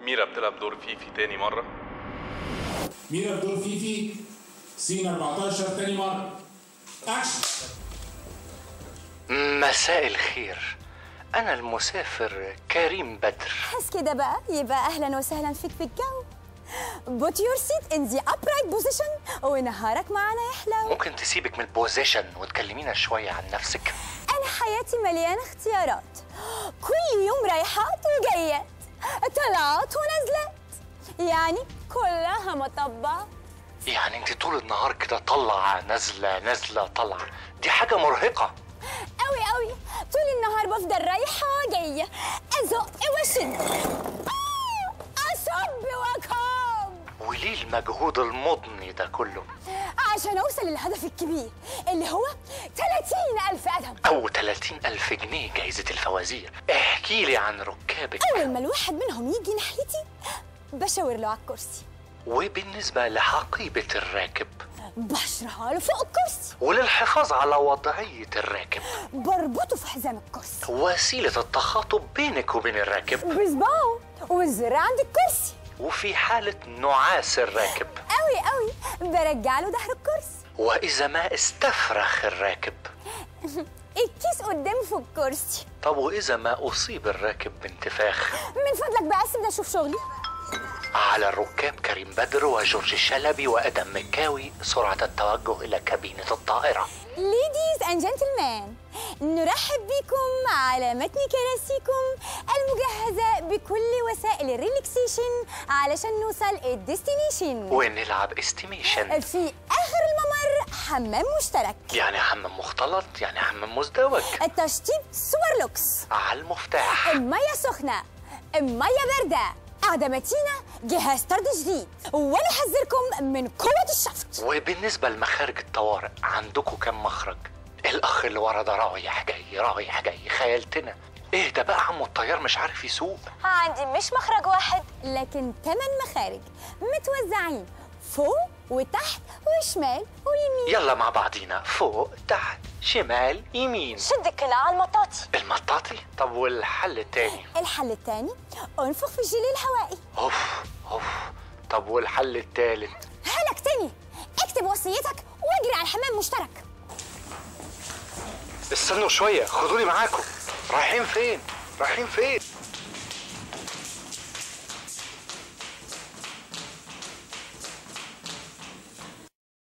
ميرا بتلعب دور فيفي تاني مرة ميرا بدور فيفي سين 14 تاني مرة أكشن مساء الخير أنا المسافر كريم بدر بس كده بقى يبقى اهلا وسهلا فيك في الجو Put your seat in the upright position ونهارك معانا يحلو ممكن تسيبك من البوزيشن وتكلمينا شوية عن نفسك أنا حياتي مليانة اختيارات كل يوم رايحات وجايات طلعات ونزلات يعني كلها مطبات يعني انت طول النهار كده طلع نازلة نازلة طلع دي حاجة مرهقة أوي أوي طول النهار بفضل رايحة جاية أزق وأشد آه، أصب وأكب وليه المجهود المضني ده كله عشان أوصل للهدف الكبير اللي هو 30 ألف قدم أو 30 ألف جنيه جايزة الفوازير احكي لي عن ركابك أول ما الواحد منهم يجي ناحيتي بشاور له على الكرسي وبالنسبة لحقيبة الراكب بشرها له فوق الكرسي وللحفاظ على وضعية الراكب بربطه في حزام الكرسي وسيلة التخاطب بينك وبين الراكب بصباعه والزر عند الكرسي وفي حالة نعاس الراكب قوي قوي برجع له ظهر الكرسي وإذا ما استفرخ الراكب الكيس قدامه في الكرسي طب وإذا ما أصيب الراكب بانتفاخ من فضلك بقى سيبني اشوف شغلي على الركاب كريم بدر وجورج الشلبي وأدم مكاوي سرعة التوجه إلى كابينة الطائرة ليديز اند جنتلمان نرحب بكم على متن كراسيكم المجهزة بكل وسائل الريلاكسيشن علشان نوصل الديستنيشن ونلعب استيميشن في آخر الممر حمام مشترك يعني حمام مختلط يعني حمام مزدوج التشطيب سوبر لوكس على المفتاح المية سخنة المية باردة قاعدة متينة جهاز طرد جديد وأنا حذركم من قوة الشفط وبالنسبة لمخارج الطوارئ عندكم كم مخرج؟ الأخ اللي ورا ده رايح جاي رايح جاي خيالتنا ايه ده بقى عمو الطيار مش عارف يسوق عندي مش مخرج واحد لكن ثمان مخارج متوزعين فوق وتحت وشمال ويمين يلا مع بعضينا فوق تحت شمال يمين شد القناع على المطاطي المطاطي طب والحل التاني الحل الثاني انفخ في الجيلي الهوائي اوف اوف طب والحل التالت هلك تاني اكتب وصيتك واجري على الحمام مشترك استنوا شوية خدوني معاكم رايحين فين؟ رايحين فين؟